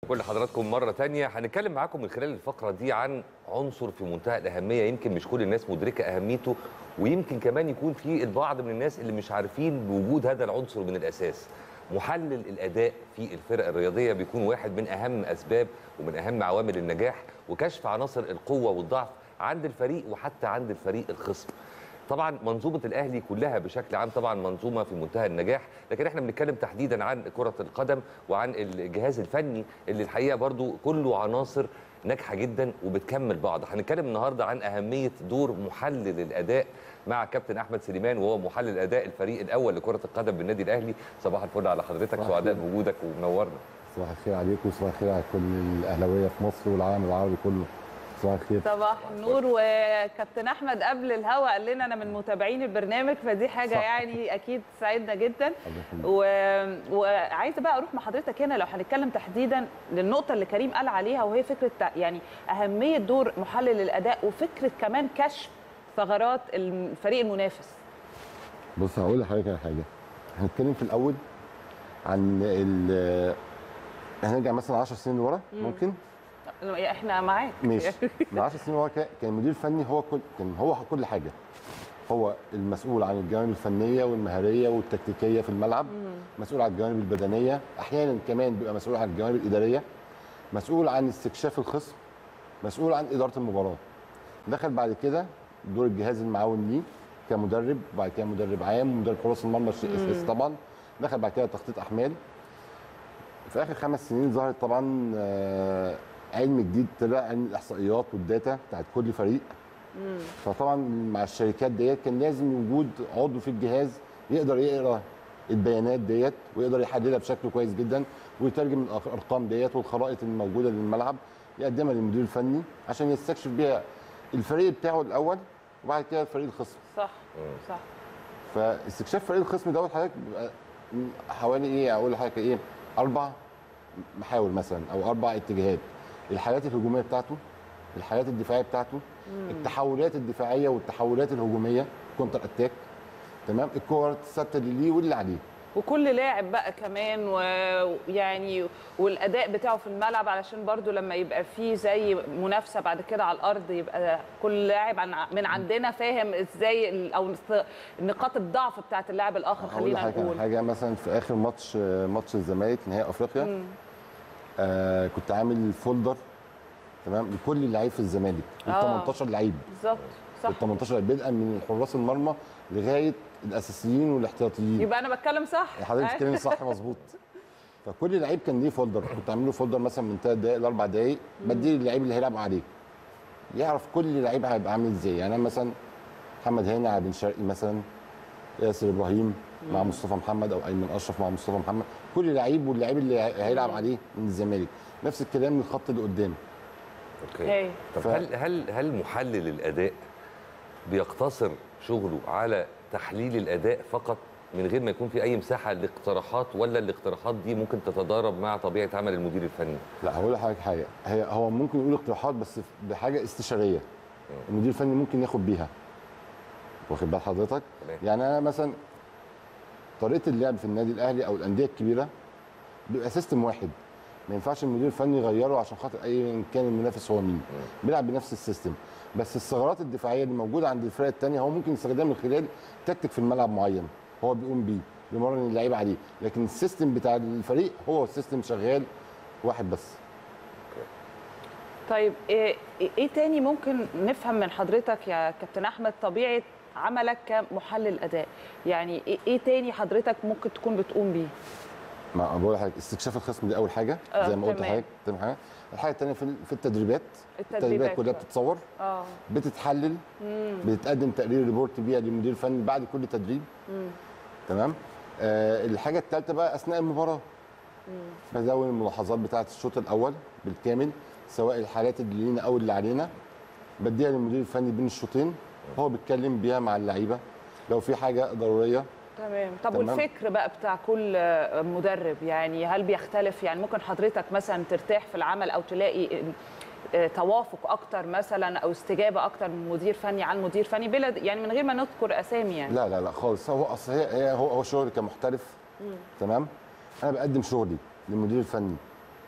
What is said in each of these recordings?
كل حضراتكم مرة تانية هنتكلم معاكم من خلال الفقرة دي عن عنصر في منتهى الأهمية يمكن مش كل الناس مدركة أهميته ويمكن كمان يكون في البعض من الناس اللي مش عارفين بوجود هذا العنصر من الأساس محلل الأداء في الفرق الرياضية بيكون واحد من أهم أسباب ومن أهم عوامل النجاح وكشف عناصر القوة والضعف عند الفريق وحتى عند الفريق الخصم طبعا منظومه الاهلي كلها بشكل عام طبعا منظومه في منتهى النجاح لكن احنا بنتكلم تحديدا عن كره القدم وعن الجهاز الفني اللي الحقيقه برضو كله عناصر ناجحه جدا وبتكمل بعض هنتكلم النهارده عن اهميه دور محلل الاداء مع كابتن احمد سليمان وهو محلل اداء الفريق الاول لكره القدم بالنادي الاهلي صباح الفل على حضرتك صباح سعداء الخير. بوجودك ومنورنا صباح الخير عليكم وصباح الخير على كل الاهلاويه في مصر والعالم العربي كله صباح الخير صباح النور وكابتن احمد قبل الهوا قال لنا انا من متابعين البرنامج فدي حاجه صح. يعني اكيد تسعدنا جدا الله يخليك. و... وعايزه بقى اروح مع حضرتك هنا لو هنتكلم تحديدا للنقطه اللي كريم قال عليها وهي فكره تع- يعني اهميه دور محلل الاداء وفكره كمان كشف ثغرات الفريق المنافس بص هقول لحضرتك على حاجه هنتكلم في الاول عن ال هنرجع مثلا 10 سنين لورا ممكن احنا معاك ماشي من 10 سنين ورا كان كان المدير الفني هو كل كان هو كل حاجه هو المسؤول عن الجوانب الفنيه والمهاريه والتكتيكيه في الملعب مسؤول عن الجوانب البدنيه احيانا كمان بيبقى مسؤول عن الجوانب الاداريه مسؤول عن استكشاف الخصم مسؤول عن اداره المباراه دخل بعد كده دور الجهاز المعاون ليه كمدرب وبعد كده مدرب عام ومدرب حراس المرمى شيء اساسي طبعا دخل بعد كده تخطيط احمال في اخر خمس سنين ظهرت طبعا آه، علم جديد طلع علم الاحصائيات والداتا بتاعت كل فريق فطبعا مع الشركات ديت كان لازم وجود عضو في الجهاز يقدر يقرا البيانات ديت ويقدر يحللها بشكل كويس جدا ويترجم الارقام ديت والخرائط الموجوده للملعب يقدمها للمدير الفني عشان يستكشف بيها الفريق بتاعه الاول وبعد كده الفريق الخصم صح صح فاستكشاف فريق الخصم دوت حضرتك بيبقى حوالي ايه اقول لحضرتك ايه اربع محاور مثلا او اربع اتجاهات الحالات الهجوميه بتاعته الحالات الدفاعيه بتاعته التحولات الدفاعيه والتحولات الهجوميه كونتر اتاك تمام الكور الثابته اللي ليه واللي عليه وكل لاعب بقى كمان ويعني والاداء بتاعه في الملعب علشان برضو لما يبقى فيه زي منافسه بعد كده على الارض يبقى كل لاعب عن- من عندنا فاهم ازاي ال- او نس- نقاط الضعف بتاعت اللاعب الاخر هقول خلينا لحضرتك على نقول حاجه مثلا في اخر ماتش ماتش الزمالك نهائي افريقيا آه كنت عامل فولدر تمام لكل اللعيب في الزمالك ال آه. 18 لعيب بالظبط صح ال 18 بدءا من حراس المرمى لغايه الاساسيين والاحتياطيين يبقى انا بتكلم صح حضرتك بتتكلمي صح مظبوط فكل لعيب كان ليه فولدر كنت عامل له فولدر مثلا من 3 دقائق لاربع دقائق بديه للعيب اللي هيلعب عليه يعرف كل لعيب هيبقى عامل ازاي يعني انا مثلا محمد هاني على بن شرقي مثلا ياسر ابراهيم مع مصطفى محمد او ايمن اشرف مع مصطفى محمد كل لعيب واللعيب اللي هي- هيلعب عليه من الزمالك نفس الكلام من الخط اللي قدام اوكي هاي. طب ف- هل هل هل محلل الاداء بيقتصر شغله على تحليل الاداء فقط من غير ما يكون في اي مساحه لاقتراحات ولا الاقتراحات دي ممكن تتضارب مع طبيعه عمل المدير الفني لا هقول لحضرتك حاجه هي هو ممكن يقول اقتراحات بس بحاجه استشاريه المدير الفني ممكن ياخد بيها واخد بال حضرتك تمام. يعني انا مثلا طريقه اللعب في النادي الاهلي او الانديه الكبيره بيبقى سيستم واحد ما ينفعش المدير الفني يغيره عشان خاطر اي كان المنافس هو مين بيلعب بنفس السيستم بس الثغرات الدفاعيه اللي موجوده عند الفرق الثانيه هو ممكن يستخدمها من خلال تكتيك في الملعب معين هو بيقوم بيه بيمرن اللعيبه عليه لكن السيستم بتاع الفريق هو السيستم شغال واحد بس طيب ايه ايه تاني ممكن نفهم من حضرتك يا كابتن احمد طبيعه عملك كمحلل اداء يعني ايه إيه تاني حضرتك ممكن تكون بتقوم بيه ما بقول لحضرتك استكشاف الخصم دي اول حاجه آه، زي ما قلت تمام. لحضرتك تمام حاجه الحاجه الثانيه في في التدريبات التدريبات كلها بقى. بتتصور اه بتتحلل بتتقدم تقرير ريبورت بيها للمدير الفني بعد كل تدريب تمام آه الحاجه الثالثه بقى اثناء المباراه بدون الملاحظات بتاعه الشوط الاول بالكامل سواء الحالات اللي لينا او اللي علينا بديها للمدير الفني بين الشوطين هو بيتكلم بيها مع اللعيبه لو في حاجه ضروريه تمام طب تمام. والفكر بقى بتاع كل آه، مدرب يعني هل بيختلف يعني ممكن حضرتك مثلا ترتاح في العمل او تلاقي آه، توافق اكتر مثلا او استجابه اكتر من مدير فني عن مدير فني بلا يعني من غير ما نذكر اسامي يعني لا لا لا خالص هو اصل هي هي- هو هو شغلي كمحترف تمام انا بقدم شغلي للمدير الفني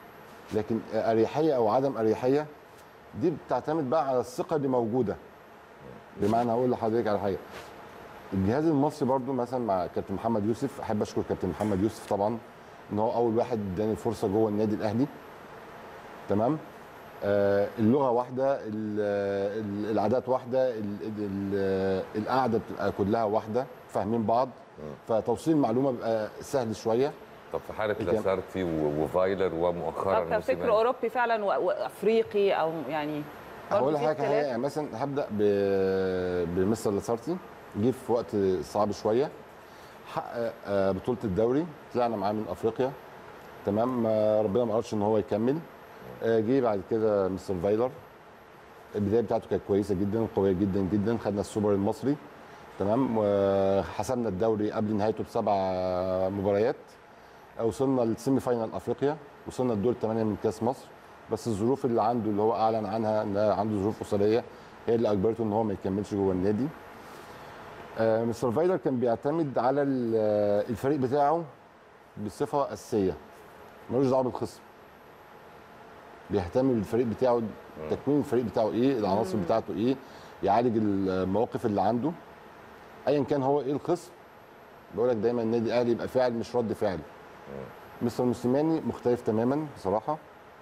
لكن اريحيه او عدم اريحيه دي بتعتمد بقى على الثقه اللي موجوده بمعنى هقول لحضرتك على حاجه الجهاز المصري برضو مثلا مع كابتن محمد يوسف احب اشكر كابتن محمد يوسف طبعا ان هو اول واحد اداني الفرصه جوه النادي الاهلي تمام آه اللغه واحده ال- ال- العادات واحده ال- ال- القعده بتبقى كلها واحده فاهمين بعض فتوصيل المعلومه بيبقى سهل شويه طب في حاله كام؟ لاسارتي و- وفايلر ومؤخرا طب كفكر موسيماني. اوروبي فعلا و- وافريقي او يعني برضه هقول في لحضرتك حاجه اختلاف؟ يعني مثلا هبدا ب- بمستر لاسارتي جه في وقت صعب شويه حقق آه، بطوله الدوري طلعنا معاه من افريقيا تمام آه، ربنا ما قدرش ان هو يكمل آه، جه بعد كده مستر فايلر البدايه بتاعته كانت كويسه جدا وقويه جدا جدا خدنا السوبر المصري تمام وحسمنا الدوري قبل نهايته بسبع مباريات وصلنا للسيمي فاينال افريقيا وصلنا الدور الثمانيه من كاس مصر بس الظروف اللي عنده اللي هو اعلن عنها ان عنده ظروف اسريه هي اللي اجبرته ان هو ما يكملش جوه النادي آه، مستر فايلر كان بيعتمد على ال- آه، الفريق بتاعه بصفه اساسيه ملوش دعوه بالخصم بيهتم بالفريق بتاعه تكوين الفريق بتاعه ايه العناصر بتاعته ايه يعالج المواقف اللي عنده ايا كان هو ايه الخصم بقول لك دايما النادي الاهلي يبقى فاعل مش رد فعل مستر موسيماني مختلف تماما بصراحه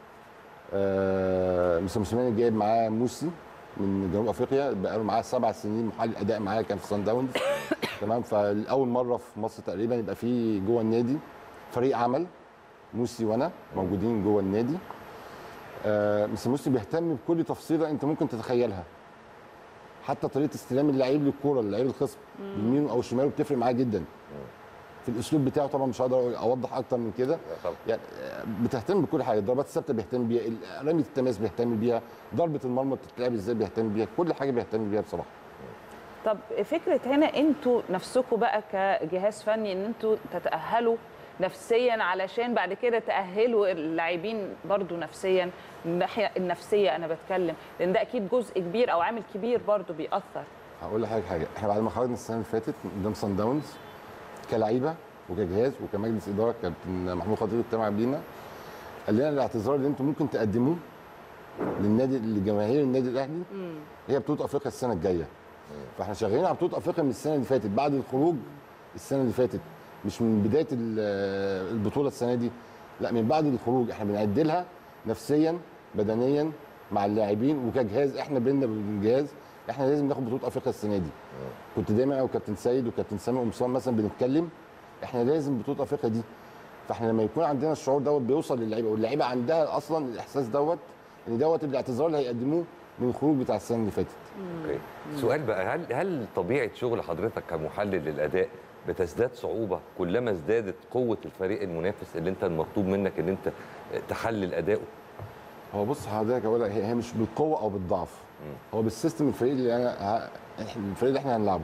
آه مستر موسيماني جايب معاه موسي من جنوب افريقيا بقى له معاه سبع سنين محلل اداء معاه كان في سان داونز تمام فالاول مره في مصر تقريبا يبقى في جوه النادي فريق عمل موسي وانا موجودين جوه النادي آه مستر موسي بيهتم بكل تفصيله انت ممكن تتخيلها حتى طريقه استلام اللعيب للكوره اللعيب الخصم يمينه او شماله بتفرق معاه جدا في الاسلوب بتاعه طبعا مش هقدر اوضح اكتر من كده طبعا. يعني آه، بتهتم بكل حاجه الضربات الثابته بيهتم بيها رميه التماس بيهتم بيها ضربه المرمى بتتلعب ازاي بيهتم بيها كل حاجه بيهتم بيها بصراحه طب فكره هنا انتوا نفسكم بقى كجهاز فني ان انتوا تتاهلوا نفسيا علشان بعد كده تاهلوا اللاعبين برضو نفسيا من الناحيه النفسيه انا بتكلم لان ده اكيد جزء كبير او عامل كبير برضو بيأثر هقول لحضرتك حاجه احنا بعد ما خرجنا السنه اللي فاتت قدام سان داونز كلعيبه وكجهاز وكمجلس اداره كابتن محمود خطيب اجتمع بينا قال لنا الاعتذار اللي انتم ممكن تقدموه للنادي لجماهير النادي الاهلي هي بطوله افريقيا السنه الجايه فاحنا شغالين على بطوله افريقيا من السنه اللي فاتت بعد الخروج السنه اللي فاتت مش من بدايه ال- البطوله السنه دي لا من بعد الخروج احنا بنعد لها نفسيا بدنيا مع اللاعبين وكجهاز احنا بينا بالجهاز احنا لازم ناخد بطوله افريقيا السنه دي كنت دايما انا وكابتن سيد وكابتن سامي قمصان مثلا بنتكلم احنا لازم بطوله افريقيا دي فاحنا لما يكون عندنا الشعور دوت بيوصل للعيبه واللعيبه عندها اصلا الاحساس دوت ان دوت الاعتذار اللي هيقدموه من الخروج بتاع السنه اللي فاتت اوكي سؤال بقى هل هل طبيعه شغل حضرتك كمحلل للاداء بتزداد صعوبه كلما ازدادت قوه الفريق المنافس اللي انت المطلوب منك ان انت تحلل اداؤه هو بص حضرتك اقول لك هي هي مش بالقوه او بالضعف هو بالسيستم الفريق اللي انا ه- الفريق اللي احنا هنلعبه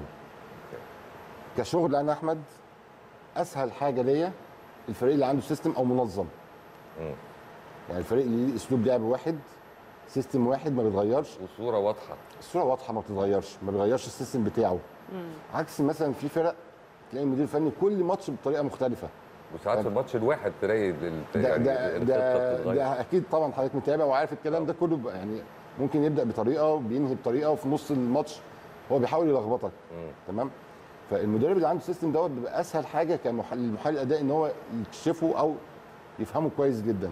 كشغل انا احمد اسهل حاجه ليا الفريق اللي عنده سيستم او منظم يعني الفريق اللي ليه اسلوب لعب واحد سيستم واحد ما بيتغيرش وصوره واضحه الصوره واضحه ما بتتغيرش ما بيغيرش السيستم بتاعه عكس مثلا في فرق تلاقي المدير الفني كل ماتش بطريقه مختلفه وساعات في الماتش الواحد تلاقي ال- ده يعني ده الخطة ده, بتتغير. ده اكيد طبعا حضرتك متابع وعارف الكلام ده كله بقى يعني ممكن يبدا بطريقه وبينهي بطريقه وفي نص الماتش هو بيحاول يلخبطك تمام فالمدرب اللي عنده السيستم دوت بيبقى اسهل حاجه كمحلل محلل اداء ان هو يكشفه او يفهمه كويس جدا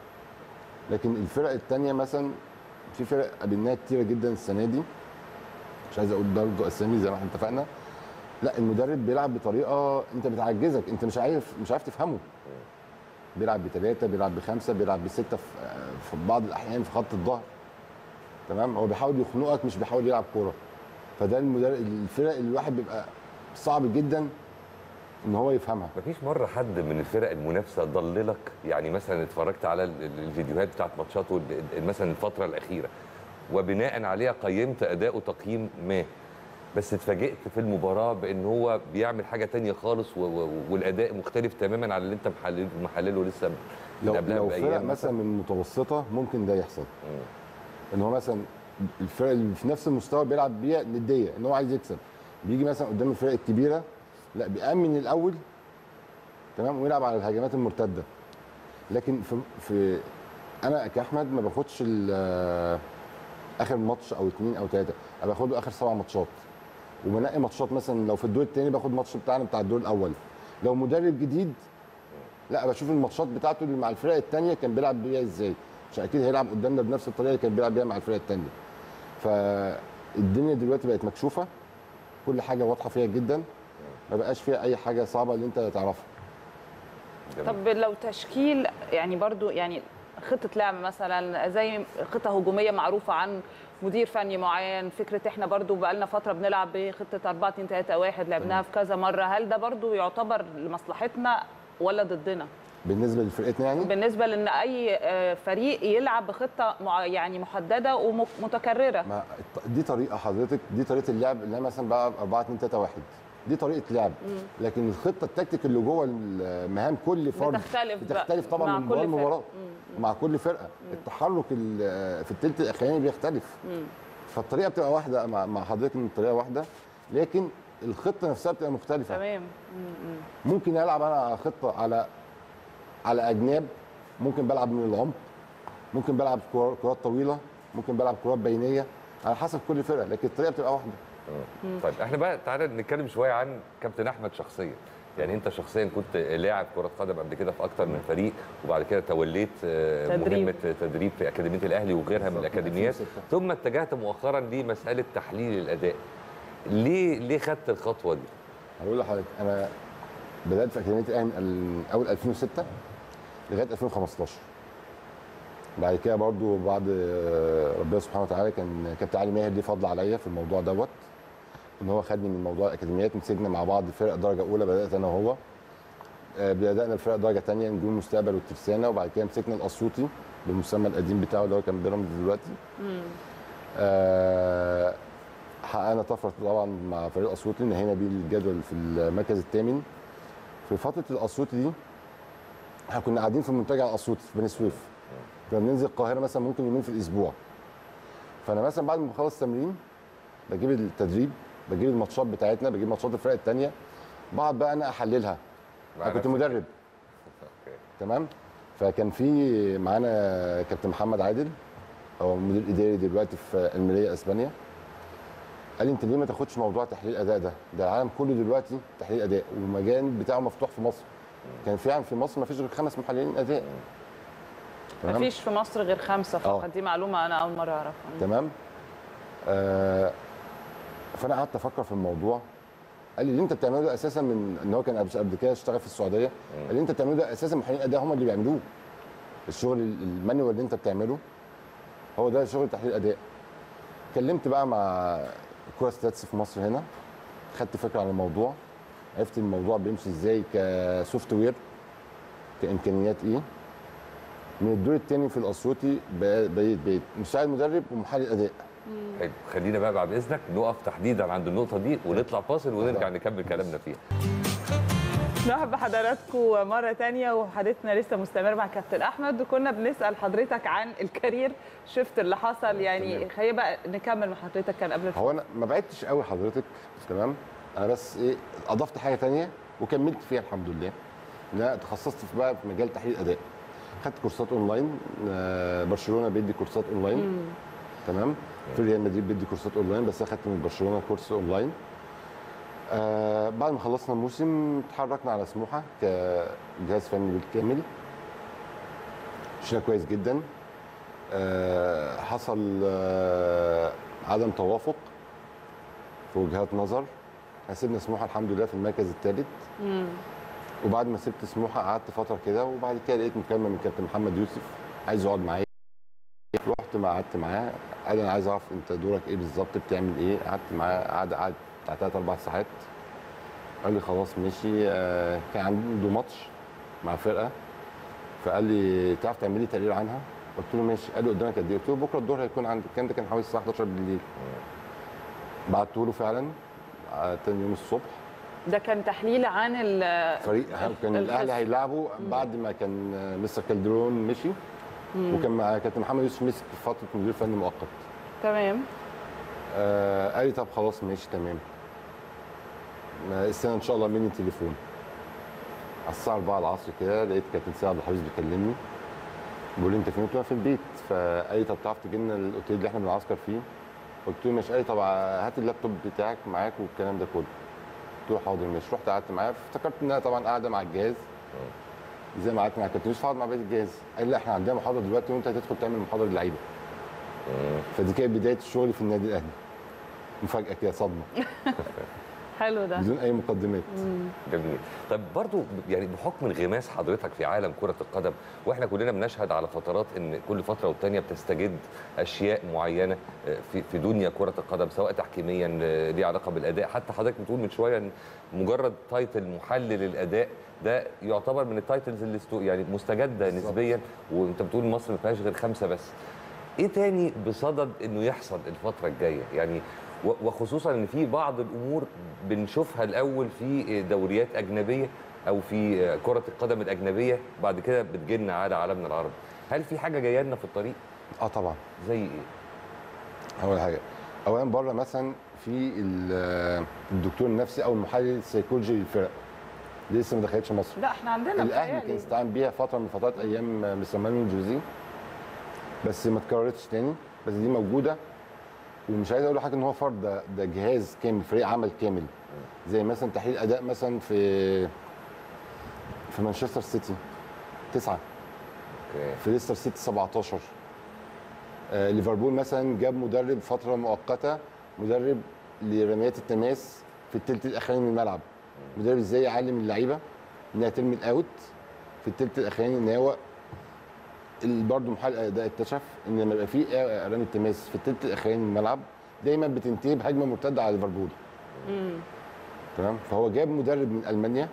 لكن الفرق الثانيه مثلا في فرق قابلناها كتيره جدا السنه دي مش عايز اقول برضه اسامي زي ما احنا اتفقنا لا المدرب بيلعب بطريقه انت بتعجزك انت مش عارف مش عارف تفهمه بيلعب بثلاثه بيلعب بخمسه بيلعب بسته في في بعض الاحيان في خط الظهر تمام هو بيحاول يخنقك مش بيحاول يلعب كوره فده المدرب الفرق اللي الواحد بيبقى صعب جدا ان هو يفهمها مفيش مره حد من الفرق المنافسه ضللك يعني مثلا اتفرجت على ال- ال- الفيديوهات بتاعت ماتشاته ال- ال- مثلا الفتره الاخيره وبناء عليها قيمت اداؤه تقييم ما بس اتفاجئت في المباراه بان هو بيعمل حاجه تانية خالص و- و- والاداء مختلف تماما على اللي انت محلله محلله لسه من لو قبلها لو فرق بايام مثلا من متوسطه ممكن ده يحصل ان هو مثلا الفرق اللي في نفس المستوى بيلعب بيها نديه ان هو عايز يكسب بيجي مثلا قدام الفرق الكبيره لا بيأمن الاول تمام ويلعب على الهجمات المرتده لكن في في انا كاحمد ما باخدش ال- اخر ماتش او اثنين او ثلاثه انا باخده اخر سبع ماتشات وبنقي ماتشات مثلا لو في الدور الثاني باخد ماتش بتاعنا بتاع الدور الاول لو مدرب جديد لا بشوف الماتشات بتاعته اللي مع الفرق الثانيه كان بيلعب بيها ازاي عشان اكيد هيلعب قدامنا بنفس الطريقه اللي كان بيلعب بيها مع الفرق الثانيه فالدنيا دلوقتي بقت مكشوفه كل حاجه واضحه فيها جدا ما بقاش فيها اي حاجه صعبه اللي انت تعرفها جميل. طب لو تشكيل يعني برضو يعني خطه لعب مثلا زي خطه هجوميه معروفه عن مدير فني معين فكره احنا برضو بقالنا فتره بنلعب بخطه 4 2 3 1 لعبناها في كذا مره هل ده برضو يعتبر لمصلحتنا ولا ضدنا بالنسبه لفرقتنا يعني بالنسبه لان اي آه، فريق يلعب بخطه مع يعني محدده ومتكرره ما الط- دي طريقه حضرتك دي طريقه اللعب اللي انا مثلا بلعب 4 2 3 1 دي طريقه لعب لكن الخطه التكتيك اللي جوه المهام كل فرد بتختلف بقى بتختلف طبعا مع من كل مباراه فرقة. لمباراه مع كل فرقه التحرك ال- في الثلث الاخراني بيختلف فالطريقه بتبقى واحده مع مع حضرتك من الطريقه واحده لكن الخطه نفسها بتبقى مختلفه تمام ممكن العب انا على خطه على على اجناب ممكن بلعب من العمق ممكن بلعب كرات كرات طويله ممكن بلعب كرات بينيه على حسب كل فرقه لكن الطريقه بتبقى واحده طيب احنا بقى تعالى نتكلم شويه عن كابتن احمد شخصيا يعني انت شخصيا كنت لاعب كره قدم قبل كده في اكتر من فريق وبعد كده توليت آه، تدريب. مهمه تدريب في اكاديميه الاهلي وغيرها من بالظبط، الاكاديميات 2006. ثم اتجهت مؤخرا لمساله تحليل الاداء ليه ليه خدت الخطوه دي هقول لحضرتك انا بدات في اكاديميه الاهلي من ال- اول 2006 لغايه 2015 بعد كده برضو بعد آه، ربنا سبحانه وتعالى كان كابتن علي ماهر ليه فضل عليا في الموضوع دوت ان هو خدني من موضوع الاكاديميات مسكنا مع بعض فرق درجه اولى بدات انا وهو آه، بدانا الفرق درجه ثانيه نجوم المستقبل والترسانه وبعد كده مسكنا الاسيوطي بالمسمى القديم بتاعه اللي هو كان بيراميدز دلوقتي آه، حققنا طفره طبعا مع فريق الاسيوطي نهينا بيه الجدول في المركز الثامن في فتره الاسيوطي دي احنا كنا قاعدين في منتجع الاسيوطي في بني سويف كنا بننزل القاهره مثلا ممكن يومين في الاسبوع فانا مثلا بعد ما بخلص تمرين بجيب التدريب بجيب الماتشات بتاعتنا بجيب ماتشات الفرق الثانيه بقعد بقى انا احللها مع انا كنت نفسك. مدرب أوكي. تمام فكان في معانا كابتن محمد عادل هو مدير اداري دلوقتي في الميريا اسبانيا قال لي انت ليه ما تاخدش موضوع تحليل الاداء ده ده العالم كله دلوقتي تحليل اداء والمجال بتاعه مفتوح في مصر كان فعلا في مصر ما فيش غير خمس محللين اداء تمام مفيش في مصر غير خمسه فقط آه. دي معلومه انا اول مره اعرفها تمام آه فانا قعدت افكر في الموضوع قال لي اللي انت بتعمله ده اساسا من ان هو كان قبل- قبل كده اشتغل في السعوديه قال لي اللي انت بتعمله ده اساسا محللين اداء هم اللي بيعملوه الشغل المانيوال اللي انت بتعمله هو ده شغل تحليل اداء اتكلمت بقى مع كوره ستاتس في مصر هنا خدت فكره عن الموضوع عرفت الموضوع بيمشي ازاي كسوفت وير كامكانيات ايه من الدور الثاني في الاسيوطي بقيت بقيت بقيت مساعد مدرب ومحلل اداء حلو خلينا بقى بعد اذنك نقف تحديدا عند النقطه دي ونطلع فاصل ونرجع نكمل كلامنا فيها نرحب بحضراتكم مرة تانية وحديثنا لسه مستمر مع كابتن أحمد وكنا بنسأل حضرتك عن الكارير شيفت اللي حصل يعني تمام. خلينا بقى نكمل مع حضرتك كان قبل هو انا ما بعدتش قوي حضرتك تمام انا بس ايه اضفت حاجه تانية وكملت فيها الحمد لله ان انا تخصصت في بقى في مجال تحليل الاداء خدت كورسات اونلاين آه، برشلونه بيدي كورسات اونلاين تمام في ريال مدريد بيدي كورسات اونلاين بس انا خدت من برشلونه كورس اونلاين آه بعد ما خلصنا الموسم اتحركنا على سموحه كجهاز فني بالكامل مشينا كويس جدا آه حصل آه عدم توافق في وجهات نظر احنا سيبنا سموحه الحمد لله في المركز الثالث وبعد ما سبت سموحه قعدت فتره كده وبعد كده لقيت مكالمه من كابتن محمد يوسف عايز يقعد معايا رحت مع قعدت معاه قال انا عايز اعرف انت دورك ايه بالظبط بتعمل ايه قعدت معاه قعد قعد بتاع ثلاث اربع ساعات قال لي خلاص ماشي آه، كان عنده ماتش مع فرقه فقال لي تعرف تعمل لي تقرير عنها قلت له ماشي قال لي قدامك قد ايه قلت له بكره الظهر هيكون عندي الكلام ده كان حوالي الساعه 11 بالليل بعته له فعلا آه، تاني يوم الصبح ده كان تحليل عن ال- فريق كان الاهلي الخصم. هيلعبوا بعد ما كان آه، مستر كالدرون مشي وكان مع كابتن محمد يوسف مسك فتره مدير فني مؤقت تمام آه قال لي طب خلاص ماشي تمام ما استنى ان شاء الله مني تليفون على الساعه 4 العصر كده لقيت كابتن سيد عبد الحفيظ بيكلمني بيقول لي انت فين؟ قلت له أنا في البيت فقال لي طب تعرف تجي لنا الاوتيل اللي احنا بنعسكر فيه؟ قلت له ماشي قال لي طب هات اللابتوب بتاعك معاك والكلام ده كله قلت له حاضر ماشي رحت قعدت معاه افتكرت انها طبعا قاعده مع الجهاز زي ما قعدت مع كابتن يوسف قعد مع بقيه الجهاز قال لي لا احنا عندنا محاضره دلوقتي وانت هتدخل تعمل محاضره للعيبه فدي كانت بدايه شغلي في النادي الاهلي مفاجاه كده صدمه حلو ده بدون اي مقدمات جميل طب برضو يعني بحكم انغماس حضرتك في عالم كرة القدم واحنا كلنا بنشهد على فترات ان كل فترة والتانية بتستجد اشياء معينة آه، في في دنيا كرة القدم سواء تحكيميا آه، ليه علاقة بالاداء حتى حضرتك بتقول من شوية ان مجرد تايتل محلل الاداء ده يعتبر من التايتلز اللي استو- يعني مستجدة بالظبط. نسبيا وانت بتقول مصر ما فيهاش غير خمسة بس ايه تاني بصدد انه يحصل الفتره الجايه يعني و- وخصوصا ان في بعض الامور بنشوفها الاول في دوريات اجنبيه او في كره القدم الاجنبيه بعد كده بتجيلنا على عالمنا العربي هل في حاجه جايه لنا في الطريق اه طبعا زي ايه اول حاجه اولا بره مثلا في ال- الدكتور النفسي او المحلل السيكولوجي للفرق دي لسه ما دخلتش مصر لا احنا عندنا الاهلي متهيألي. كان استعان بيها فتره من فترات ايام مستر مانويل جوزيه بس ما اتكررتش تاني بس دي موجوده ومش عايز اقول حاجه ان هو فرد ده, ده جهاز كامل فريق عمل كامل زي مثلا تحليل اداء مثلا في في مانشستر سيتي تسعه اوكي في ليستر سيتي 17 آه ليفربول مثلا جاب مدرب فتره مؤقته مدرب لرميات التماس في الثلث الاخراني من الملعب مدرب ازاي يعلم اللعيبه انها ترمي الاوت في الثلث الاخراني ان هو برضه محل اداء اكتشف ان لما يبقى في آه، رمي التماس في الثلث الاخراني من الملعب دايما بتنتهي بهجمه مرتده على ليفربول تمام فهو جاب مدرب من المانيا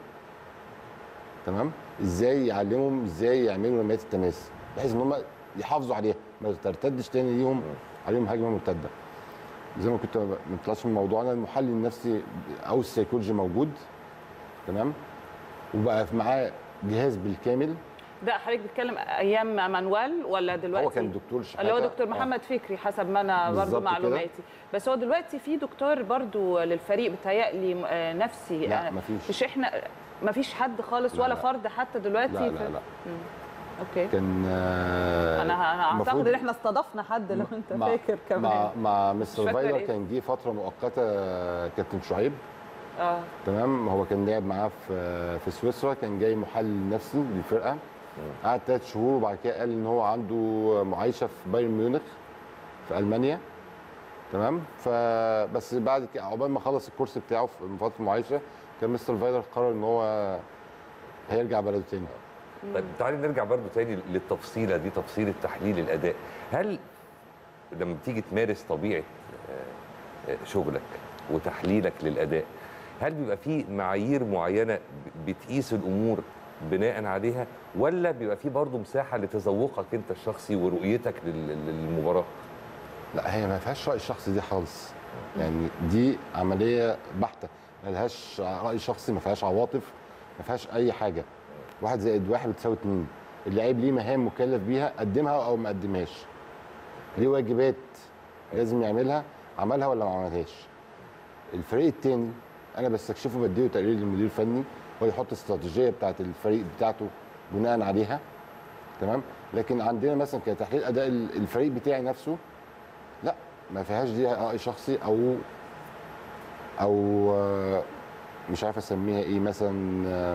تمام ازاي يعلمهم ازاي يعملوا رميات التماس بحيث ان هم يحافظوا عليها ما ترتدش تاني ليهم عليهم هجمه مرتده زي ما كنت ما طلعش من موضوعنا المحلل النفسي او السيكولوجي موجود تمام وبقى معاه جهاز بالكامل ده حضرتك بتتكلم ايام مانويل ولا دلوقتي هو كان دكتور شحاته اللي هو دكتور آه. محمد فكري حسب ما انا برضو بالظبط كده. معلوماتي بس هو دلوقتي في دكتور برضو للفريق بتهيألي آه، نفسي لا، آه، مفيش. مش احنا مفيش حد خالص لا، ولا لا. فرد حتى دلوقتي لا في- لا لا اوكي كان آه، انا انا اعتقد المفروض ان احنا استضفنا حد لو انت مع- فاكر كمان مع مع مستر فاكرة فايلر إيه. كان جه فتره مؤقته آه، كابتن شعيب اه تمام هو كان لعب معاه في في سويسرا كان جاي محلل نفسي للفرقه قعد ثلاث شهور وبعد كده قال ان هو عنده معايشه في بايرن ميونخ في المانيا تمام فبس بعد كده عقبال ما خلص الكورس بتاعه في من فتره المعايشه كان مستر فايلر قرر ان هو هيرجع بلده تاني طيب تعالي نرجع برضو تاني للتفصيله دي تفصيله تحليل الاداء هل لما بتيجي تمارس طبيعه آه، آه، شغلك وتحليلك للاداء هل بيبقى في معايير معينه ب- بتقيس الامور بناء عليها ولا بيبقى في برضو مساحه لتذوقك انت الشخصي ورؤيتك لل- للمباراه لا هي ما فيهاش راي شخصي دي خالص يعني دي عمليه بحته ما لهاش راي شخصي ما فيهاش عواطف ما فيهاش اي حاجه واحد زائد واحد بتساوي اتنين اللعيب ليه مهام مكلف بيها قدمها او ما قدمهاش ليه واجبات لازم يعملها عملها ولا ما عملهاش الفريق التاني انا بستكشفه بديه تقرير للمدير الفني هو يحط الاستراتيجيه بتاعت الفريق بتاعته بناء عليها تمام لكن عندنا مثلا كتحليل اداء الفريق بتاعي نفسه لا ما فيهاش دي راي شخصي او او آه، مش عارف اسميها ايه مثلا آه،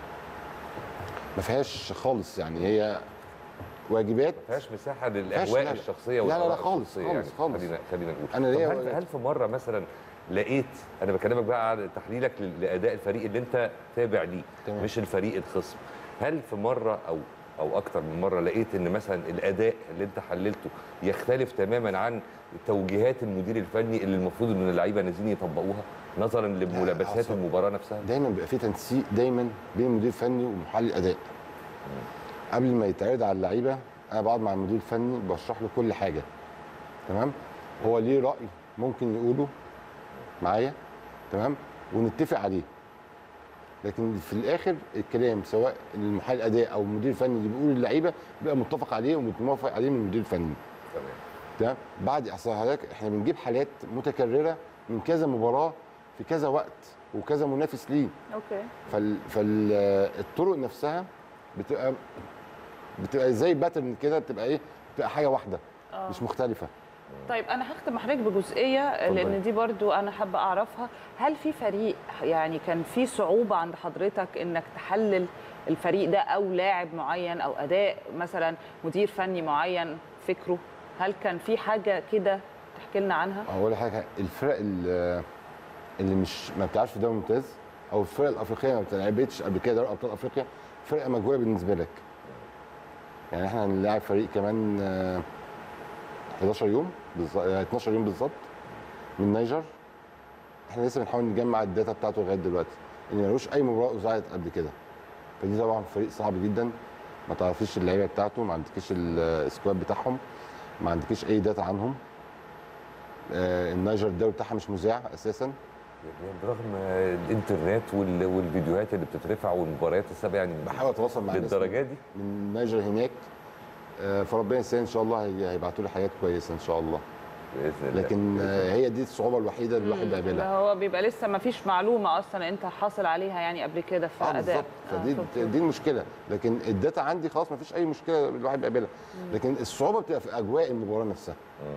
ما فيهاش خالص يعني هي واجبات ما فيهاش مساحه فيهاش- للاهواء لا، لا. الشخصيه لا، لا، لا، والآراء خالص، الشخصية خالص، يعني. خالص. خلينا خلينا نقول أنا طب ليا هل, وجهة- هل في مره مثلا لقيت انا بكلمك بقى على تحليلك ل- لاداء الفريق اللي انت تابع ليه تمام. مش الفريق الخصم هل في مره او او اكتر من مره لقيت ان مثلا الاداء اللي انت حللته يختلف تماما عن توجيهات المدير الفني اللي المفروض ان اللعيبه نازلين يطبقوها نظرا لملابسات أصلاً المباراه نفسها دايما بيبقى في تنسيق دايما بين المدير الفني ومحلل الاداء قبل ما يتعرض على اللعيبه انا بقعد مع المدير الفني بشرح له كل حاجه تمام هو ليه راي ممكن يقوله معايا تمام ونتفق عليه لكن في الاخر الكلام سواء المحلل الاداء او المدير الفني اللي بيقول للعيبه بيبقى متفق عليه ومتوافق عليه من المدير الفني تمام تمام بعد اصل حضرتك احنا بنجيب حالات متكرره من كذا مباراه في كذا وقت وكذا منافس ليه اوكي فال... فالطرق نفسها بتبقى بتبقى زي باترن كده بتبقى ايه بتبقى حاجه واحده مش مختلفه طيب انا هختم مع حضرتك بجزئيه لان دي برضو انا حابه اعرفها هل في فريق يعني كان في صعوبه عند حضرتك انك تحلل الفريق ده او لاعب معين او اداء مثلا مدير فني معين فكره هل كان في حاجه كده تحكي لنا عنها اقول لك حاجه الفرق اللي اللي مش ما بتلعبش في دوري ممتاز او الفرق الافريقيه ما بتلعبتش قبل كده دوري ابطال افريقيا فرقه مجهوله بالنسبه لك يعني احنا هنلاعب فريق كمان آه، 11 يوم بالظبط 12 يوم بالظبط من النيجر احنا لسه بنحاول نجمع الداتا بتاعته لغايه دلوقتي ان ملوش اي مباراه اذاعت قبل كده فدي طبعا فريق صعب جدا ما تعرفيش اللعيبه بتاعته ما عندكيش السكواد بتاعهم ما عندكيش اي داتا عنهم آه، النيجر الدوري بتاعها مش مذاع اساسا يعني برغم الانترنت وال- والفيديوهات اللي بتترفع والمباريات السابقه يعني بحاول اتواصل مع الناس للدرجه دي من النيجر هناك آه، فربنا يسهل ان شاء الله هي- هيبعتوا لي حاجات كويسه ان شاء الله باذن الله لكن آه، هي دي الصعوبه الوحيده اللي الواحد اللي بيقابلها هو بيبقى لسه ما فيش معلومه اصلا انت حاصل عليها يعني قبل كده في اه اداء بالظبط فدي شفته. دي المشكله لكن الداتا عندي خلاص ما فيش اي مشكله الواحد بيقابلها لكن الصعوبه بتبقى في اجواء المباراه نفسها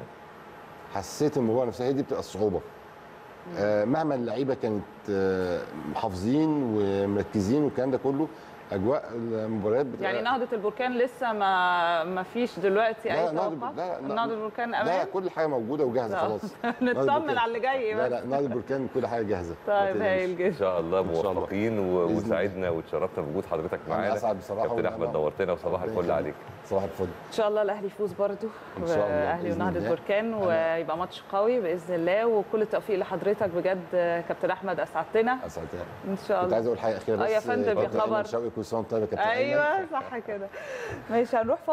حسيت المباراه نفسها هي دي بتبقى الصعوبه آه مهما اللعيبه كانت آه محافظين ومركزين والكلام ده كله اجواء المباريات بتبقى يعني نهضه البركان لسه ما ما فيش دلوقتي لا، اي نهضة- توقع لا، لا، نهضه البركان لا امان لا كل حاجه موجوده وجاهزه لا. خلاص نهضة نطمن البركان. على اللي جاي لا بس لا نادي البركان كل حاجه جاهزه ما طيب تقلقيش. هايل ان جدا شاء الله إن شاء الله. موفقين و- بإذن الله. وسعدنا وتشرفنا بوجود حضرتك أنا معانا أسعد بصراحة كابتن وأنا احمد طبعاً. نورتنا وصباح ربنا الفل يخليك. عليك صباح الفل ان شاء الله الاهلي يفوز برضو إن شاء الله، الاهلي بإذن ونهضه الله. البركان أنا- ويبقى ماتش قوي باذن الله وكل التوفيق لحضرتك بجد كابتن احمد اسعدتنا اسعد ان شاء كنت الله عايز اقول حاجه اخيره بس اه يا فندم، يا كابتن خبر. أيمن شوقي كل سنه وأنت طيب يا كابتن أيمن. ايوه صح كده ماشي هنروح